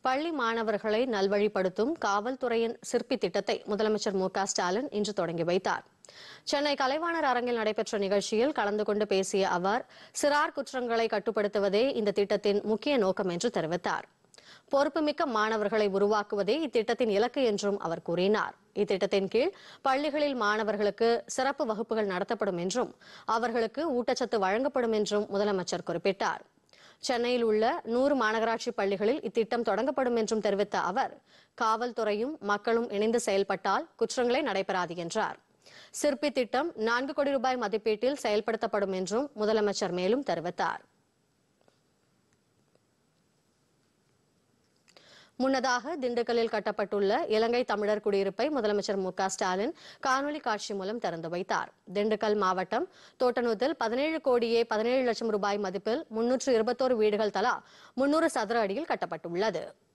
பள்ளி மாணவர்களை நல்வழிப்படுத்தும் காவல்துறையின் சிற்பி திட்டத்தை முதலமைச்சர் மு க ஸ்டாலின் இன்று தொடங்கி வைத்தார் சென்னை கலைவாணர் அரங்கில் நடைபெற்ற நிகழ்ச்சியில் கலந்து கொண்டு பேசிய அவர் சிறார் குற்றங்களை கட்டுப்படுத்துவதே இந்த திட்டத்தின் முக்கிய நோக்கம் என்று தெரிவித்தார் பொறுப்புமிக்க மாணவர்களை உருவாக்குவதே இத்திட்டத்தின் இலக்கு என்றும் அவர் கூறினார் இத்திட்டத்தின் கீழ் பள்ளிகளில் மாணவர்களுக்கு சிறப்பு வகுப்புகள் நடத்தப்படும் என்றும் அவர்களுக்கு ஊட்டச்சத்து வழங்கப்படும் என்றும் முதலமைச்சர் குறிப்பிட்டார் சென்னையில் உள்ள நூறு மாநகராட்சி பள்ளிகளில் இத்திட்டம் தொடங்கப்படும் என்றும் தெரிவித்த அவர் காவல்துறையும் மக்களும் இணைந்து செயல்பட்டால் குற்றங்களே நடைபெறாது என்றார் சிற்பி திட்டம் நான்கு கோடி ரூபாய் மதிப்பீட்டில் செயல்படுத்தப்படும் என்றும் முதலமைச்சர் மேலும் தெரிவித்தார் முன்னதாக திண்டுக்கல்லில் கட்டப்பட்டுள்ள இலங்கை தமிழர் குடியிருப்பை முதலமைச்சர் மு க ஸ்டாலின் காணொலி காட்சி மூலம் திறந்து வைத்தார் திண்டுக்கல் மாவட்டம் தோட்டனூத்தில் பதினேழு கோடியே பதினேழு லட்சம் ரூபாய் மதிப்பில் முன்னூற்று இருபத்தோரு வீடுகள் தலா முன்னூறு சதுர அடியில் கட்டப்பட்டுள்ளது